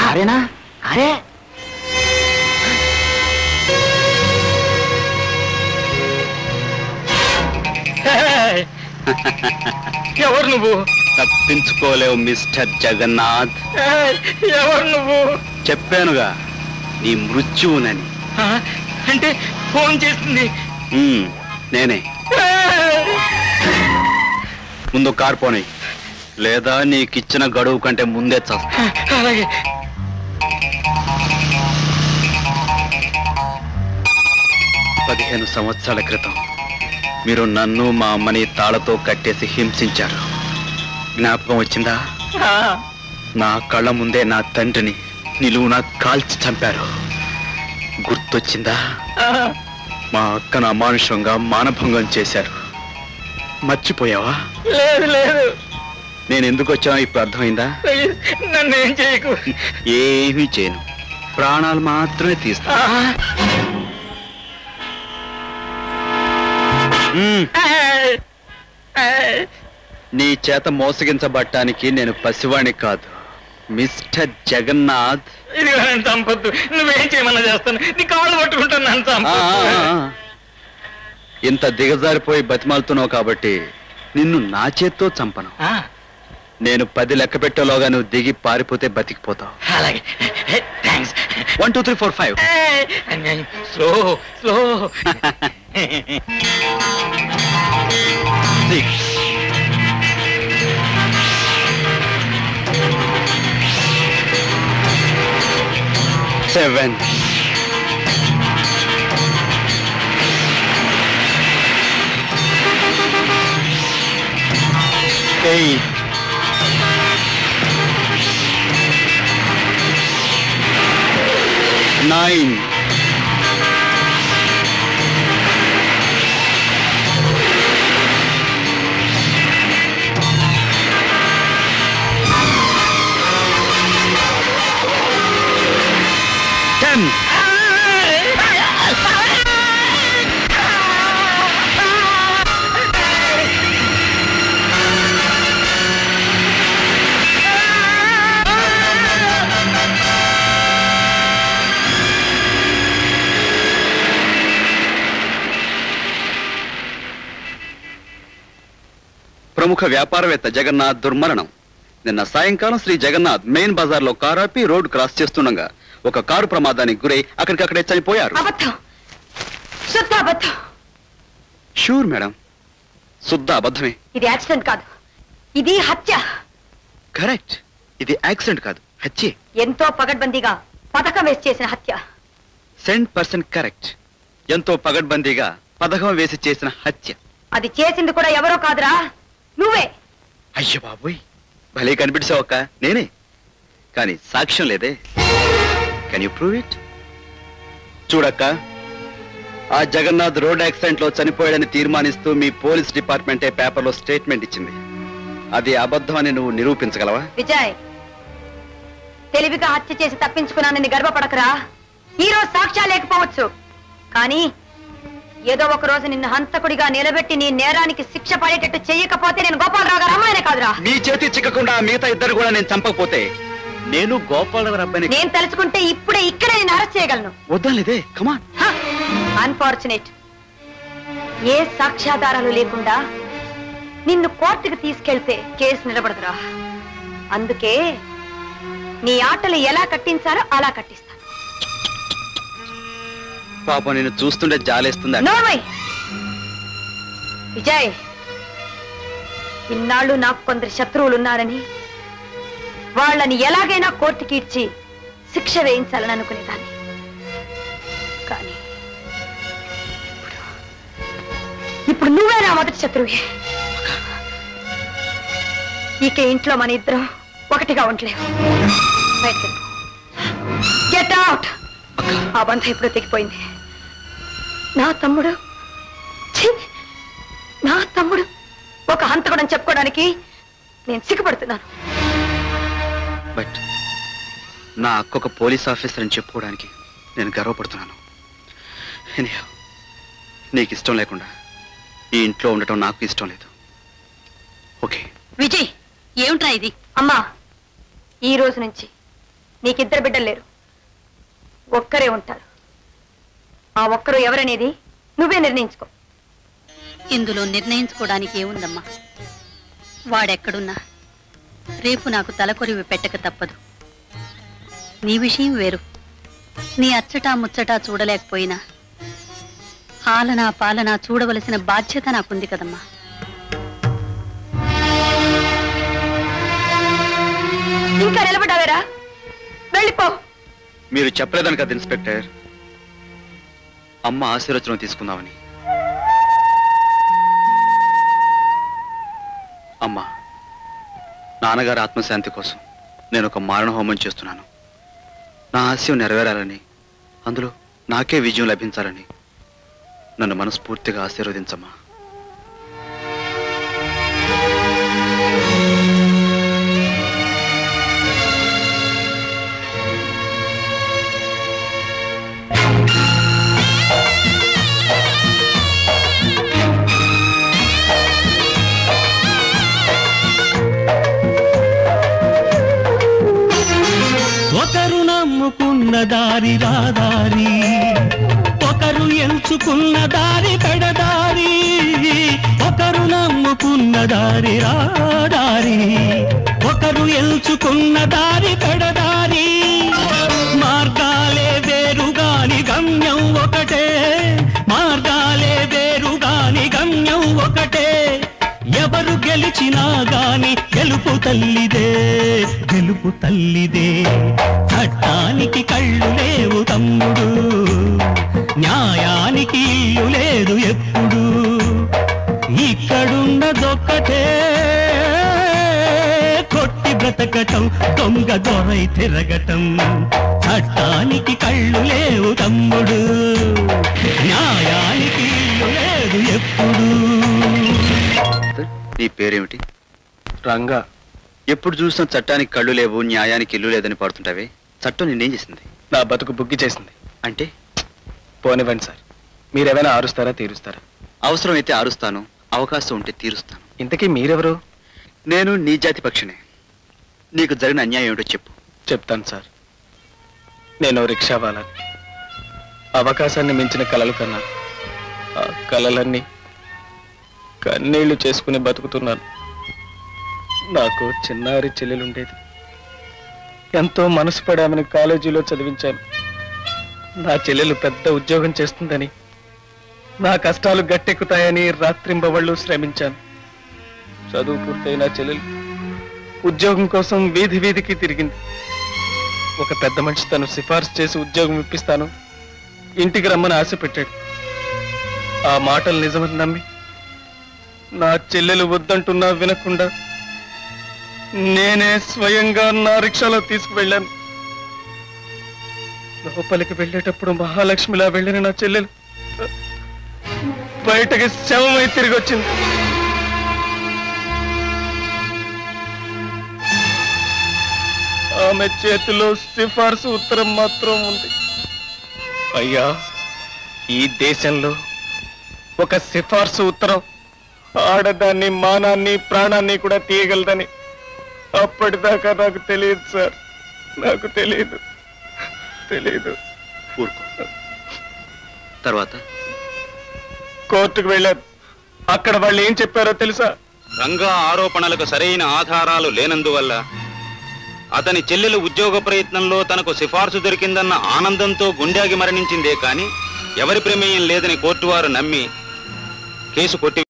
కారేనా కారే ఎవరు నువ్వు తప్పించుకోలేవు మిస్టర్ జగన్నాథ్ ఎవరు నువ్వు చెప్పానుగా నీ మృత్యువునని ఆ, అంటే ఫోన్ చేస్తుంది ఉమ్, నేనే ముందు కార్ పోనీ లేదా నీకిచ్చిన గడువు కంటే ముందే చస్తా అలాగే పదిహేను సంవత్సరాల క్రితం మీరు నన్ను మా అమ్మని తాళతో కట్టేసి హింసించారు జ్ఞాపకం వచ్చిందా ఆ, నా కళ్ళ ముందే నా తండ్రిని నిలువున కాల్చి చంపారు గుర్తొచ్చిందా ఆ, మా అక్కను అమానుషంగా మానభంగం చేశారు మర్చిపోయావా లేదు లేదు నేను ఎందుకు వచ్చానో ఇప్పుడు అర్థమైందా ప్లీజ్ నన్ను ఏం చేయకు ఏమీ చేయను ప్రాణాలు మాత్రమే తీస్తా ఆ, మ్మ్. ఆ, ఆ, నీ చేత మోసగించబట్టానికి నేను పసివాణ్ణి కాదు మిస్టర్ జగన్నాథ్ ఇదిగో నన్ను చంపొద్దు నువ్వేం చేయమన్నా చేస్తాను నీ కాళ్ళు పట్టుకుంటాను నన్ను ఆ, ఆ, చంపొద్దు ఆ. ఇంత దిగజారిపోయి బతిమాలుతున్నావు కాబట్టి నిన్ను నా చేత్తో చంపను ఆ, నేను పది లెక్క పెట్టేలోగా నువ్వు దిగి పారిపోతే బతికిపోతావు అలాగే thanks one two three four five slow slow six seven eight nine ten ప్రముఖ వ్యాపారవేత్త జగన్నాథ్ దుర్మరణం నిన్న సాయంకాలం శ్రీ జగన్నాథ్ మెయిన్ బజార్లో కారు ఆపి రోడ్డు క్రాస్ చేస్తుండగా ఒక కారు ప్రమాదానికి గురై అక్కడికక్కడే చనిపోయారు అబద్ధం శుద్ధ అబద్ధం షూర్ మేడం శుద్ధ అబద్ధమే ఇది యాక్సిడెంట్ కాదు ఇది హత్య కరెక్ట్ ఇది యాక్సిడెంట్ కాదు హత్యే ఎంతో పగడ్బందీగా పథకం వేసి చేసిన హత్య సెంట్ పర్సెంట్ కరెక్ట్ ఎంతో పగడ్బందీగా పథకం వేసి చేసిన హత్య అది చేసింది కూడా ఎవరో కాదురా నువ్వే అయ్య బాబోయ్ భలే కనిపించావక్క నేనే కానీ సాక్ష్యం లేదే కెన్ యూ ప్రూవ్ ఇట్ చూడక్క ఆ జగన్నాథ్ రోడ్ యాక్సిడెంట్ లో చనిపోయాడని తీర్మానిస్తూ మీ పోలీస్ డిపార్ట్మెంటే పేపర్లో స్టేట్మెంట్ ఇచ్చింది అది అబద్ధం అని నువ్వు నిరూపించగలవా విజయ్ తెలివిగా హత్య చేసి తప్పించుకున్నానని గర్వపడకరా ఈ రోజు సాక్ష్యాలు లేకపోవచ్చు కానీ ఏదో ఒక రోజు నిన్ను హంతకుడిగా నిలబెట్టి నీ నేరానికి శిక్ష పడేటట్టు చెయ్యకపోతే నేను గోపాలరావు గారు అమ్మాయినే కాదురా నీ చేతి చిక్కకుండా మిగతా ఇద్దరు కూడా నేను చంపకపోతే నేను గోపాలరావు అబ్బాయిని నేను తలుచుకుంటే ఇప్పుడే ఇక్కడే నేను అరెస్ట్ చేయగలను వద్దాలేదే కమాన్ అన్ఫార్చునేట్ ఏ సాక్ష్యాధారాలు లేకుండా నిన్ను కోర్టుకు తీసుకెళ్తే కేసు నిలబడదురా అందుకే నీ ఆటలు ఎలా కట్టించాలో అలా కట్టిస్తాను పాపం నేను చూస్తుంటే జాలేస్తుంది నోర్మై విజయ్ ఇన్నాళ్ళు నాకు కొందరు శత్రువులు ఉన్నారని వాళ్ళని ఎలాగైనా కోర్టుకి ఇచ్చి శిక్ష వేయించాలని అనుకునేదాన్ని కానీ ఇప్పుడు- ఇప్పుడు నువ్వే నా మొదటి శత్రువే ఇక ఇంట్లో మన ఇద్దరం ఒకటిగా ఉండలేవు గెట్ అవుట్ ఆ బంధం ఇప్పుడు తెగిపోయింది నా తమ్ముడు ఛీ! నా తమ్ముడు ఒక హంతకుడని చెప్పుకోవడానికి నేను సిగ్గుపడుతున్నాను బట్ నా అక్క ఒక పోలీస్ ఆఫీసర్ అని చెప్పుకోవడానికి నేను గర్వపడుతున్నాను Anyhow, నీకు ఇష్టం లేకుండా ఈ ఇంట్లో ఉండటం నాకు ఇష్టం లేదు ఓకే విజయ్ ఏమిట్రా ఇది అమ్మా ఈ రోజు నుంచి నీకిద్దరు బిడ్డలు లేరు ఒక్కరే ఉంటారు ఆ ఒక్కరు ఎవరనేది నువ్వే నిర్ణయించుకో ఇందులో నిర్ణయించుకోవడానికి ఏముందమ్మా వాడెక్కడున్నా రేపు నాకు తలకొరివి పెట్టక తప్పదు నీ విషయం వేరు నీ అచ్చటా ముచ్చటా చూడలేకపోయినా ఆలనా పాలనా చూడవలసిన బాధ్యత నాకుంది కదమ్మా ఇంకా నిలబడ్డావేరా వెళ్ళిపో మీరు చెప్పలేదని కదా ఇన్స్పెక్టర్ అమ్మ ఆశీర్వచనం తీసుకుందామని అమ్మా నాన్నగారి ఆత్మశాంతి కోసం నేను ఒక మారణ హోమం చేస్తున్నాను నా ఆశయం నెరవేరాలని అందులో నాకే విజయం లభించాలని నన్ను మనస్ఫూర్తిగా ఆశీర్వదించమ్మా ఒకరు నమ్ముకున్న దారి రాదారి ఒకరు ఎంచుకున్న దారి పెడదారి ఒకరు నమ్ముకున్న దారి రాదారి ఒకరు ఎంచుకున్న దారి పెడదారి మార్గాలే వేరుగాని గమ్యం ఒకటే మార్గాలే వేరుగాని గమ్యం ఒకటే ఎవరు గెలిచినా గాని గెలుపు తల్లిదే గెలుపు తల్లిదే చట్టానికి కళ్ళు లేవు తమ్ముడు న్యాయానికి ఇల్లు లేదు ఎప్పుడు ఇక్కడున్నదొక్కటే కొట్టి బ్రతకటం దొంగ దొరై తిరగటం చట్టానికి కళ్ళు లేవు తమ్ముడు న్యాయానికి ఇల్లు లేదు ఎప్పుడు నీ పేరేమిటి రంగా ఎప్పుడు చూసినా చట్టానికి కళ్ళు లేవు న్యాయానికి ఇల్లు లేదని పాడుతుంటావే చట్టం నిన్నేం చేసింది నా బతుకు బుగ్గి చేసింది అంటే పోనివ్వండి సార్ మీరేమైనా ఆరుస్తారా తీరుస్తారా అవసరమైతే ఆరుస్తాను అవకాశం ఉంటే తీరుస్తాను ఇంతకీ మీరెవరు నేను నీ జాతి పక్షినే నీకు జరిగిన అన్యాయం ఏమిటో చెప్పు చెప్తాను సార్ నేను రిక్షా వాళ్ళని అవకాశాన్ని మించిన కలలు కన్నా ఆ కలలన్నీ కన్నీళ్లు చేసుకుని బతుకుతున్నాను నాకు చిన్నారి చెల్లెలుండేది ఎంతో మనసు పడామని కాలేజీలో చదివించాను నా చెల్లెలు పెద్ద ఉద్యోగం చేస్తుందని నా కష్టాలు గట్టెక్కుతాయని రాత్రింబవళ్ళు శ్రమించాను చదువు పూర్తయిన చెల్లెలు ఉద్యోగం కోసం వీధి వీధికి తిరిగింది ఒక పెద్ద మనిషి తను సిఫార్సు చేసి ఉద్యోగం ఇప్పిస్తాను ఇంటికి రమ్మని ఆశ పెట్టాడు ఆ మాటలు నిజమని నమ్మి నా చెల్లెలు వద్దంటున్నా వినకుండా నేనే స్వయంగా నా రిక్షాలో తీసుకువెళ్ళాను లోపలికి వెళ్ళేటప్పుడు మహాలక్ష్మిలా వెళ్ళిన నా చెల్లెలు బయటకి శవమై తిరిగి వచ్చింది ఆమె చేతిలో సిఫార్సు ఉత్తరం మాత్రం ఉంది అయ్యా ఈ దేశంలో ఒక సిఫార్సు ఉత్తరం ఆడదాన్ని మానాన్ని ప్రాణాన్ని కూడా తీయగలదని అప్పటిదాకా నాకు తెలియదు సార్ నాకు తెలియదు తెలియదు ఊరుకో తర్వాత కోర్టుకు వెళ్ళాను అక్కడ వాళ్ళు ఏం చెప్పారో తెలుసా రంగా ఆరోపణలకు సరైన ఆధారాలు లేనందువల్ల అతని చెల్లెలు ఉద్యోగ ప్రయత్నంలో తనకు సిఫార్సు దొరికిందన్న ఆనందంతో గుండెకి మరణించిందే కాని ఎవరి ప్రమేయం లేదని కోర్టు వారు నమ్మి కేసు కొట్టి